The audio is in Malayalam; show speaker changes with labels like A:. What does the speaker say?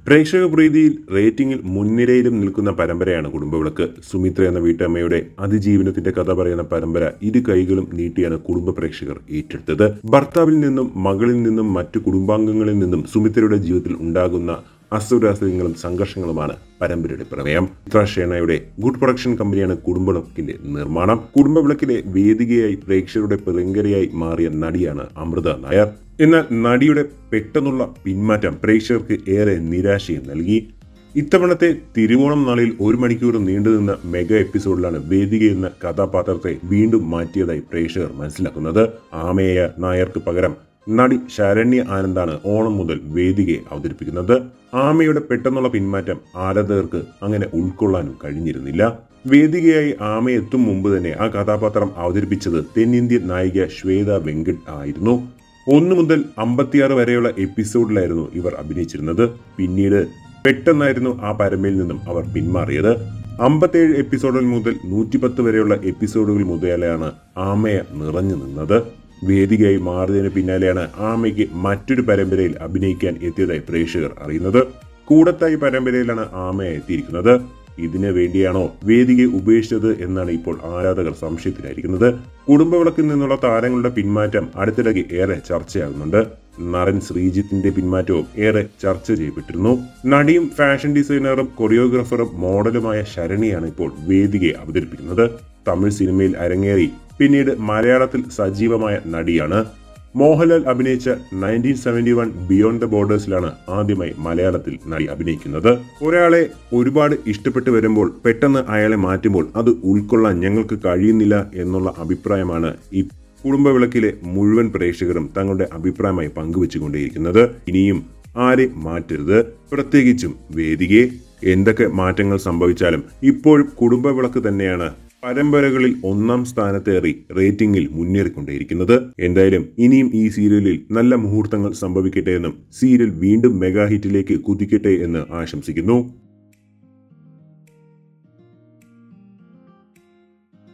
A: പ്രേക്ഷക പ്രീതിയിൽ റേറ്റിംഗിൽ മുൻനിരയിലും നിൽക്കുന്ന പരമ്പരയാണ് കുടുംബവിളക്ക് സുമിത്ര എന്ന വീട്ടമ്മയുടെ അതിജീവനത്തിന്റെ കഥ പറയുന്ന പരമ്പര ഇരു കൈകളും നീട്ടിയാണ് കുടുംബ പ്രേക്ഷകർ ഏറ്റെടുത്തത് ഭർത്താവിൽ നിന്നും മകളിൽ നിന്നും മറ്റു കുടുംബാംഗങ്ങളിൽ നിന്നും സുമിത്രയുടെ ജീവിതത്തിൽ ഉണ്ടാകുന്ന അസുരാസ്യങ്ങളും സംഘർഷങ്ങളുമാണ് പരമ്പരയുടെ പ്രമേയം ചിത്ര ഷേണയുടെ ഗുഡ് പ്രൊഡക്ഷൻ കമ്പനിയാണ് കുടുംബവിളക്കിന്റെ നിർമ്മാണം കുടുംബവിളക്കിലെ വേദികയായി പ്രേക്ഷകരുടെ പ്രിയങ്കരിയായി മാറിയ നടിയാണ് അമൃത നായർ എന്നാൽ നടിയുടെ പെട്ടെന്നുള്ള പിന്മാറ്റം പ്രേക്ഷകർക്ക് ഏറെ നിരാശയും നൽകി ഇത്തവണത്തെ തിരുവോണം നാളിൽ ഒരു മണിക്കൂർ നീണ്ടുനിന്ന മെഗാ എപ്പിസോഡിലാണ് വേദിക എന്ന കഥാപാത്രത്തെ വീണ്ടും മാറ്റിയതായി പ്രേക്ഷകർ മനസ്സിലാക്കുന്നത് ആമേയ നായർക്ക് പകരം നടി ശരണ്യ ആനന്ദാണ് ഓണം മുതൽ വേദികയെ അവതരിപ്പിക്കുന്നത് ആമയുടെ പെട്ടെന്നുള്ള പിന്മാറ്റം ആരാധകർക്ക് അങ്ങനെ ഉൾക്കൊള്ളാനും കഴിഞ്ഞിരുന്നില്ല വേദികയായി ആമ എത്തും മുമ്പ് തന്നെ ആ കഥാപാത്രം അവതരിപ്പിച്ചത് തെന്നിന്ത്യൻ നായിക ശ്വേത വെങ്കട്ട് ആയിരുന്നു ഒന്ന് മുതൽ അമ്പത്തിയാറ് വരെയുള്ള എപ്പിസോഡിലായിരുന്നു ഇവർ അഭിനയിച്ചിരുന്നത് പിന്നീട് പെട്ടെന്നായിരുന്നു ആ പരമ്പയിൽ നിന്നും അവർ പിന്മാറിയത് അമ്പത്തേഴ് എപ്പിസോഡുകൾ മുതൽ നൂറ്റിപ്പത്ത് വരെയുള്ള എപ്പിസോഡുകൾ മുതലാണ് ആമയ നിറഞ്ഞു നിന്നത് വേദികയായി മാറിയതിന് പിന്നാലെയാണ് ആമയ്ക്ക് മറ്റൊരു പരമ്പരയിൽ അഭിനയിക്കാൻ എത്തിയതായി പ്രേക്ഷകർ അറിയുന്നത് കൂടത്തായി പരമ്പരയിലാണ് ആമ എത്തിയിരിക്കുന്നത് ഇതിനു വേണ്ടിയാണോ വേദികയെ ഉപേക്ഷിച്ചത് എന്നാണ് ഇപ്പോൾ ആരാധകർ സംശയത്തിലായിരിക്കുന്നത് കുടുംബവിളക്കിൽ നിന്നുള്ള താരങ്ങളുടെ പിന്മാറ്റം അടുത്തിടയ്ക്ക് ഏറെ ചർച്ചയാകുന്നുണ്ട് നടൻ ശ്രീജിത്തിന്റെ പിന്മാറ്റവും ഏറെ ചർച്ച ചെയ്യപ്പെട്ടിരുന്നു നടിയും ഫാഷൻ ഡിസൈനറും കൊറിയോഗ്രാഫറും മോഡലുമായ ശരണിയാണ് ഇപ്പോൾ വേദികയെ അവതരിപ്പിക്കുന്നത് തമിഴ് സിനിമയിൽ അരങ്ങേറി പിന്നീട് മലയാളത്തിൽ സജീവമായ നടിയാണ് മോഹൻലാൽ അഭിനയിച്ച nineteen seventy one beyond the ബോർഡേഴ്സിലാണ് ആദ്യമായി മലയാളത്തിൽ നടി അഭിനയിക്കുന്നത് ഒരാളെ ഒരുപാട് ഇഷ്ടപ്പെട്ടു വരുമ്പോൾ പെട്ടെന്ന് അയാളെ മാറ്റുമ്പോൾ അത് ഉൾക്കൊള്ളാൻ ഞങ്ങൾക്ക് കഴിയുന്നില്ല എന്നുള്ള അഭിപ്രായമാണ് ഈ കുടുംബവിളക്കിലെ മുഴുവൻ പ്രേക്ഷകരും തങ്ങളുടെ അഭിപ്രായമായി പങ്കുവെച്ചുകൊണ്ടേയിരിക്കുന്നത് ഇനിയും ആരെ മാറ്റരുത് പ്രത്യേകിച്ചും വേദികയെ എന്തൊക്കെ മാറ്റങ്ങൾ സംഭവിച്ചാലും ഇപ്പോഴും കുടുംബവിളക്ക് തന്നെയാണ് പരമ്പരകളിൽ ഒന്നാം സ്ഥാനത്തേറി റേറ്റിംഗിൽ മുന്നേറിക്കൊണ്ടേയിരിക്കുന്നത് എന്തായാലും ഇനിയും ഈ സീരിയലിൽ നല്ല മുഹൂർത്തങ്ങൾ സംഭവിക്കട്ടെ എന്നും സീരിയൽ വീണ്ടും മെഗാ ഹിറ്റിലേക്ക് കുതിക്കട്ടെ എന്ന് ആശംസിക്കുന്നു